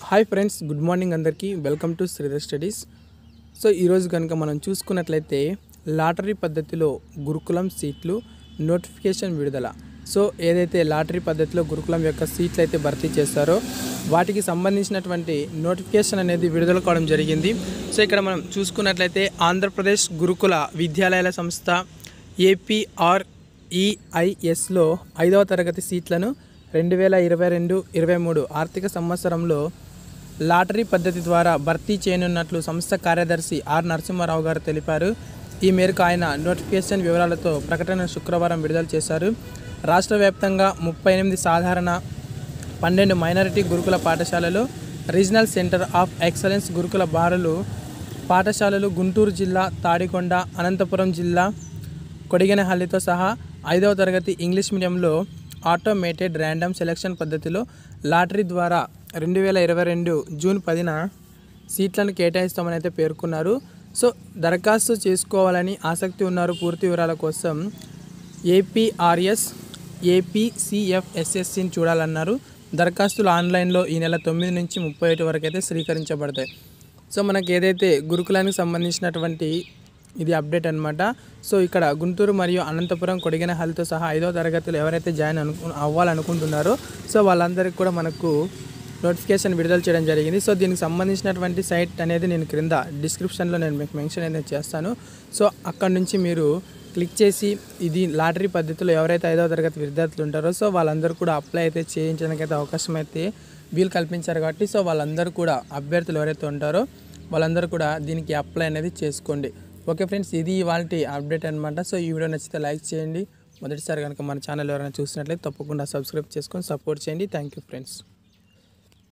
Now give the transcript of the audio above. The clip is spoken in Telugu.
హాయ్ ఫ్రెండ్స్ గుడ్ మార్నింగ్ అందరికీ welcome to Sridhar studies so ఈరోజు కనుక మనం చూసుకున్నట్లయితే లాటరీ పద్ధతిలో గురుకులం సీట్లు నోటిఫికేషన్ విడుదల సో ఏదైతే లాటరీ పద్ధతిలో గురుకులం యొక్క సీట్లు అయితే భర్తీ చేస్తారో వాటికి సంబంధించినటువంటి నోటిఫికేషన్ అనేది విడుదల కావడం జరిగింది సో ఇక్కడ మనం చూసుకున్నట్లయితే ఆంధ్రప్రదేశ్ గురుకుల విద్యాలయాల సంస్థ ఏపీఆర్ఈఐఎస్లో ఐదవ తరగతి సీట్లను రెండు వేల ఇరవై రెండు ఇరవై మూడు ఆర్థిక సంవత్సరంలో లాటరీ పద్ధతి ద్వారా భర్తీ చేయనున్నట్లు సంస్థ కార్యదర్శి ఆర్ నరసింహారావు గారు తెలిపారు ఈ మేరకు ఆయన నోటిఫికేషన్ వివరాలతో ప్రకటన శుక్రవారం విడుదల చేశారు రాష్ట్ర వ్యాప్తంగా ముప్పై ఎనిమిది సాధారణ పన్నెండు మైనారిటీ గురుకుల పాఠశాలలు రీజనల్ సెంటర్ ఆఫ్ ఎక్సలెన్స్ గురుకుల బారులు పాఠశాలలు గుంటూరు జిల్లా తాడికొండ అనంతపురం జిల్లా కొడిగనహల్లితో సహా ఐదవ తరగతి ఇంగ్లీష్ మీడియంలో ఆటోమేటెడ్ ర్యాండమ్ సెలక్షన్ పద్ధతిలో లాటరీ ద్వారా రెండు వేల ఇరవై రెండు జూన్ పదిన సీట్లను కేటాయిస్తామని అయితే పేర్కొన్నారు సో దరఖాస్తు చేసుకోవాలని ఆసక్తి ఉన్నారు పూర్తి వివరాల కోసం ఏపీఆర్ఎస్ ఏపీసీఎఫ్ఎస్ఎస్సిని చూడాలన్నారు దరఖాస్తులు ఆన్లైన్లో ఈ నెల తొమ్మిది నుంచి ముప్పై ఒకటి వరకు అయితే స్వీకరించబడతాయి సో మనకి ఏదైతే గురుకులానికి సంబంధించినటువంటి ఇది అప్డేట్ అనమాట సో ఇక్కడ గుంటూరు మరియు అనంతపురం కొడిగిన హల్తో సహా ఐదో తరగతిలో ఎవరైతే జాయిన్ అను అవ్వాలనుకుంటున్నారో సో వాళ్ళందరికీ కూడా మనకు నోటిఫికేషన్ విడుదల చేయడం జరిగింది సో దీనికి సంబంధించినటువంటి సైట్ అనేది నేను క్రింద డిస్క్రిప్షన్లో నేను మీకు మెన్షన్ అనేది చేస్తాను సో అక్కడ నుంచి మీరు క్లిక్ చేసి ఇది లాటరీ పద్ధతిలో ఎవరైతే ఐదవ తరగతి విద్యార్థులు ఉంటారో సో వాళ్ళందరూ కూడా అప్లై అయితే చేయించడానికి అయితే అవకాశం అయితే వీలు కల్పించారు కాబట్టి సో వాళ్ళందరూ కూడా అభ్యర్థులు ఎవరైతే ఉంటారో వాళ్ళందరూ కూడా దీనికి అప్లై అనేది చేసుకోండి ఓకే ఫ్రెండ్స్ ఇది ఇవాళ అప్డేట్ అనమాట సో ఈ వీడియో నచ్చితే లైక్ చేయండి మొదటిసారి కనుక మన ఛానల్ ఎవరైనా చూసినట్లయితే తప్పకుండా సబ్స్క్రైబ్ చేసుకొని సపోర్ట్ చేయండి థ్యాంక్ యూ ఫ్రెండ్స్